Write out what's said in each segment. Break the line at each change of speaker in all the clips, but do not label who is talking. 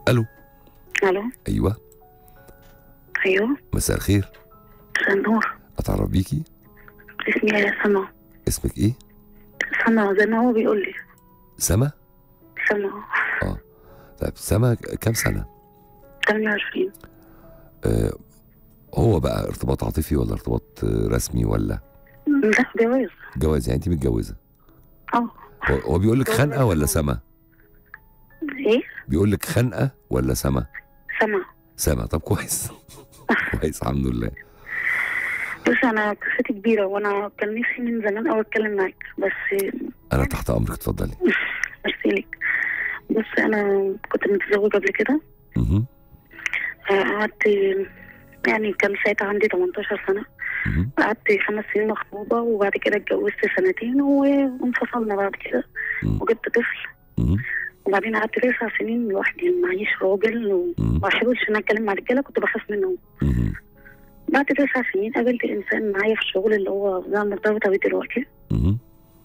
الو
الو
ايوه
ايوه
مساء الخير
مساء النور
اتعرف بيكي
اسمي سما
اسمك ايه
سما زي ما هو بيقول لي
سما
سما
طيب سما كام سنه
28
آه هو بقى ارتباط عاطفي ولا ارتباط آه، رسمي ولا
لا جواز
جواز يعني انت متجوزه
اه
هو- هو بيقول لك خنقه ولا سما
ايه
بيقول لك خنقه ولا سما
سما
سما طب كويس كويس الحمد لله
بص انا قصتي كبيره وانا كان نفسي من زمان قوي اتكلم معاك بس
انا تحت امرك اتفضلي
ميرسي لك بص انا كنت متزوجه قبل كده
مهم.
آه، قعدت يعني كان ساعتها عندي 18 سنه
مهم.
قعدت خمس سنين مخطوبه وبعد كده اتجوزت سنتين و- وانفصلنا بعد كده
مم.
وجبت طفل
مهم.
وبعدين قعدت تسع سنين لوحدي معيش راجل وما
مم.
بحاولش ان أنا اتكلم مع رجاله كنت بخاف منهم
مهم.
بعد تسع سنين قابلت انسان معايا في الشغل اللي هو انا مرتبطه بيه دلوقتي
مهم.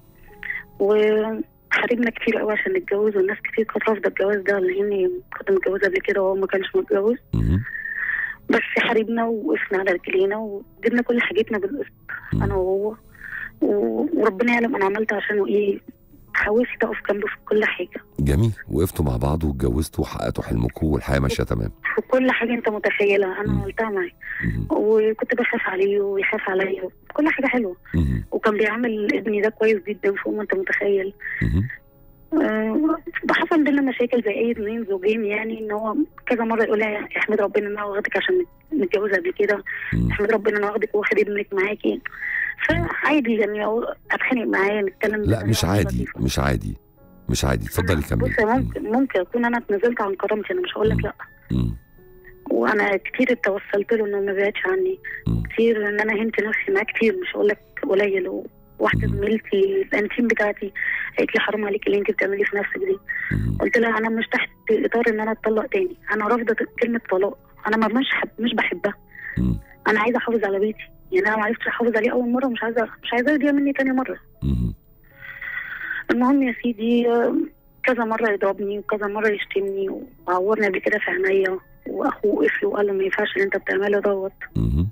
وحاربنا كتير قوي عشان نتجوز والناس كتير كانت رافضه الجواز ده لاني كنت متجوزه قبل كده وهو ما كانش متجوز
مهم.
بس حاربنا ووقفنا على رجلينا وجبنا كل حاجتنا بالقسط انا وهو و- وربنا يعلم انا عملت عشانه ايه حاولت اقف جنبه في كل حاجه
جميل وقفتوا مع بعض واتجوزتوا وحققتوا حلمكم والحياه ماشيه تمام
في كل حاجه انت متخيلها انا
مم.
عملتها معاه
مهم.
وكنت بخاف عليه ويخاف عليا كل حاجه حلوه
مهم.
وكان بيعامل ابني ده كويس جدا فوق ما انت متخيل
مهم.
آه، حصل بينا مشاكل زي اي اتنين زوجين يعني ان هو كذا مره يقول لي احمد ربنا ان انا واخدك عشان متجوزه قبل كده
مم.
احمد ربنا ان انا واخدك واخد ابنك معاكي فعادي يعني هو اتخانق معاه نتكلم
لا مش
بطريقة
عادي
لطيفة.
مش عادي مش عادي اتفضلي كملي
بص ممكن ممكن اكون انا اتنازلت عن كرامتي انا مش هقول لك لا
مم.
وانا كتير اتوسلت له انه ما بعدش عني
مم.
كتير ان انا هنت نفسي معاه كتير مش هقول لك قليل وواحده
مم.
زميلتي الانتيم بتاعتي قالت لي حرام عليك اللي انت بتعمليه في نفسك دي
مم.
قلت لها انا مش تحت اطار ان انا اتطلق تاني انا رافضه كلمه طلاق انا ما مش حب مش بحبها
مم.
انا عايزه احافظ على بيتي يعني انا ما عرفتش احافظ عليه اول مره مش عايزه مش عايزاه يضيع مني تاني مره
مم.
المهم يا سيدي آه، كذا مره يضربني وكذا مره يشتمني وعورني قبل كده في عينيا واخوه وقف له وقال له ما ينفعش اللي انت بتعمله دوت
مم.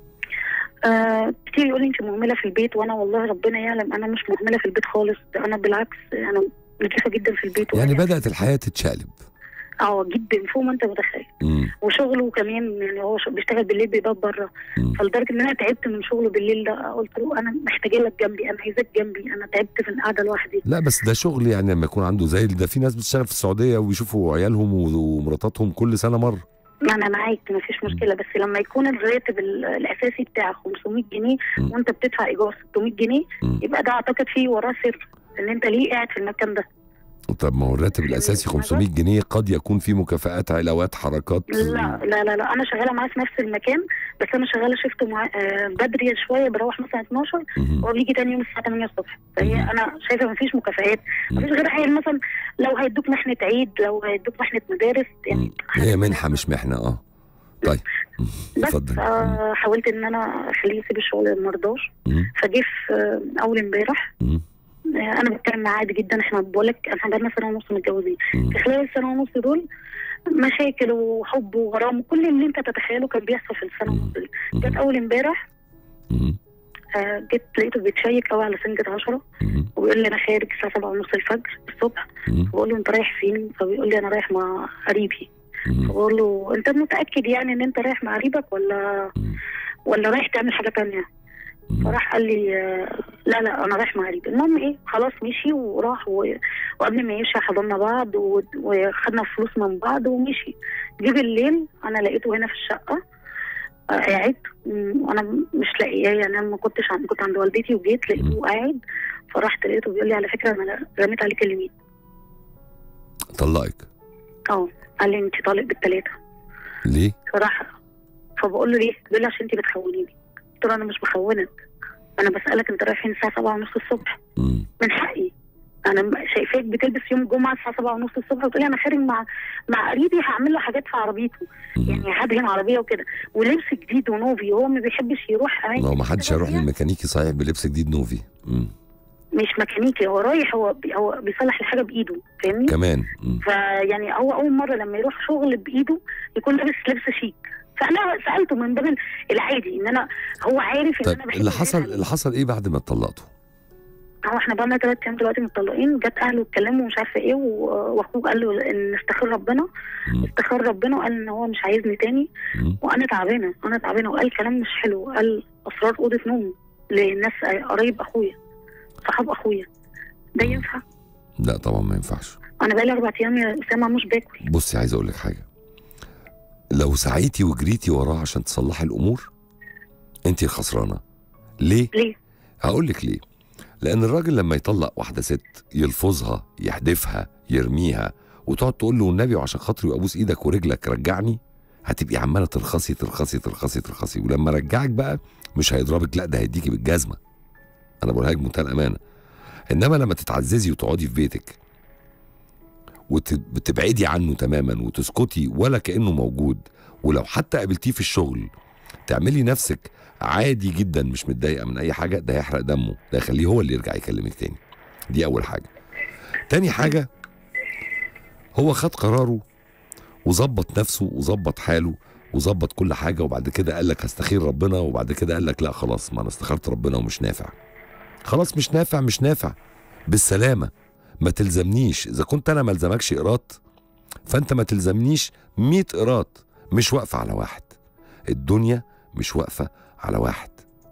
آه كتير يقول لي انت مهمله في البيت وانا والله ربنا يعلم انا مش مهمله في البيت خالص ده انا بالعكس انا نظيفه جدا في البيت
يعني
وأنا-
بدات الحياه تتشقلب
اه جدا فوق ما انت متخيل
مم.
وشغله كمان يعني هو ش- بيشتغل بالليل بيبات بره
مم.
فلدرجه ان انا تعبت من شغله بالليل ده قلت له انا محتاجه لك جنبي انا عايزاك جنبي انا تعبت في القعده لوحدي
لا بس ده شغل يعني لما يكون عنده زي ده في ناس بتشتغل في السعوديه ويشوفوا عيالهم ومراتاتهم كل سنه مره
انا معاك ما فيش مشكله بس لما يكون الراتب ال- الاساسي بتاعك 500 جنيه
مم.
وانت بتدفع ايجار 600 جنيه
مم.
يبقى ده اعتقد فيه وراه سر ان انت ليه قاعد في المكان ده
طب ما هو الراتب الاساسي 500 جنيه قد يكون فيه مكافآت علاوات حركات
لا لا لا لا انا شغاله معاه في نفس المكان بس انا شغاله شفت مع... آه بدري شويه بروح مثلا 12
مم.
هو بيجي تاني يوم الساعه 8 الصبح فهي
مم.
انا شايفه مفيش مكافآت
مم.
مفيش غير حاجه مثلا لو هيدوك محنه عيد لو هيدوك محنه مدارس يعني
مم. هي منحه مش محنه اه طيب مم.
بس
اتفضل
آه حاولت ان انا اخليه يسيب الشغل ما رضاش
مم.
فجه في آه، اول امبارح
مم.
آه، انا بتكلم معاه عادي جدا احنا بقول لك احنا بقالنا سنه ونص متجوزين
مم.
في خلال السنه ونص دول مشاكل وحب وغرام وكل اللي انت تتخيله كان بيحصل في السنه ونص دي جت
مم.
اول امبارح
مم.
آه، جيت لقيته بيتشيك قوي على سنجة 10
مم.
وبيقول لي انا خارج الساعه 7 ونص الفجر الصبح
مم.
بقول له انت رايح فين فبيقول لي انا رايح مع قريبي
مم.
فبقول له انت متاكد يعني ان انت رايح مع قريبك ولا
مم.
ولا رايح تعمل حاجه تانية
مم.
فراح قال لي آه، لا لا انا رايح مع قريبي المهم ايه خلاص مشي وراح و... وقبل ما يمشي حضننا بعض و... وخدنا فلوس من بعض ومشي جه بالليل انا لقيته هنا في الشقه آه، قاعد م- وانا مش لاقياه يعني انا ما كنتش عند كنت عند والدتي وجيت لقيته قاعد فرحت لقيته بيقول لي على فكره انا رميت عليك اليمين
طلقك
اه قال لي انت طالق بالثلاثه
ليه؟
فراح فبقول له ليه؟ بيقول لي عشان انت بتخونيني قلت له انا مش بخونك انا بسالك انت رايح فين الساعه 7 ونص الصبح
مم.
من حقي انا م- شايفاك بتلبس يوم الجمعه الساعه 7 ونص الصبح وتقول لي انا خارج مع مع قريبي هعمل له حاجات في عربيته
مم.
يعني هدهن عربيه وكده ولبس جديد ونوفي هو ما بيحبش يروح اماكن
ما هو ما حدش
كده
هيروح
فيها.
للميكانيكي صحيح بلبس جديد نوفي مم.
مش ميكانيكي هو رايح هو بي هو بيصلح الحاجه بايده فاهمني
كمان مم.
فيعني هو اول مره لما يروح شغل بايده يكون لابس لبس شيك فانا سالته من باب العادي ان انا هو عارف ان
طيب
انا بحب
اللي حصل
الناس.
اللي حصل ايه بعد ما اتطلقتوا
هو احنا بقالنا ثلاث ايام دلوقتي متطلقين جت اهله اتكلموا ومش عارفه ايه و- واخوه قال له ان استخير ربنا
مم.
استخير ربنا وقال ان هو مش عايزني تاني
مم.
وانا تعبانه انا تعبانه وقال كلام مش حلو قال اسرار اوضه نوم لناس قرايب اخويا صحاب اخويا ده ينفع
لا طبعا ما ينفعش
انا بقالي اربع ايام يا اسامه مش باكل
بصي عايز اقول لك حاجه لو سعيتي وجريتي وراه عشان تصلحي الامور انت الخسرانه ليه
ليه؟
هقول لك ليه لان الراجل لما يطلق واحده ست يلفظها يحدفها يرميها وتقعد تقول له والنبي وعشان خاطري وابوس ايدك ورجلك رجعني هتبقي عماله ترخصي ترخصي ترخصي ترخصي ولما رجعك بقى مش هيضربك لا ده هيديكي بالجزمه انا بقولها لك بمنتهى الامانه انما لما تتعززي وتقعدي في بيتك وتبعدي عنه تماما وتسكتي ولا كانه موجود ولو حتى قابلتيه في الشغل تعملي نفسك عادي جدا مش متضايقه من اي حاجه ده هيحرق دمه ده يخليه هو اللي يرجع يكلمك تاني دي اول حاجه تاني حاجه هو خد قراره وظبط نفسه وظبط حاله وظبط كل حاجه وبعد كده قال لك هستخير ربنا وبعد كده قال لك لا خلاص ما انا استخرت ربنا ومش نافع خلاص مش نافع مش نافع بالسلامه ما تلزمنيش اذا كنت انا ما الزمكش قراط فانت ما تلزمنيش 100 قراط مش واقفه على واحد الدنيا مش واقفه على واحد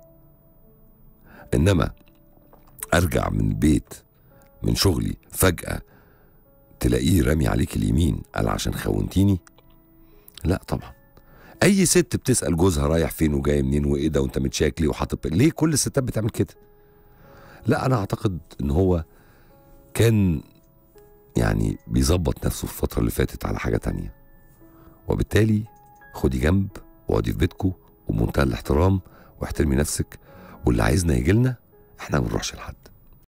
انما ارجع من البيت من شغلي فجاه تلاقيه رامي عليك اليمين قال عشان خونتيني لا طبعا اي ست بتسال جوزها رايح فين وجاي منين وايه ده وانت متشاكلي وحاطط ليه كل الستات بتعمل كده لا انا اعتقد ان هو كان يعني بيظبط نفسه في الفتره اللي فاتت على حاجه تانية وبالتالي خدي جنب واقعدي في بيتكم وبمنتهى الاحترام واحترمي نفسك واللي عايزنا يجي لنا احنا ما بنروحش لحد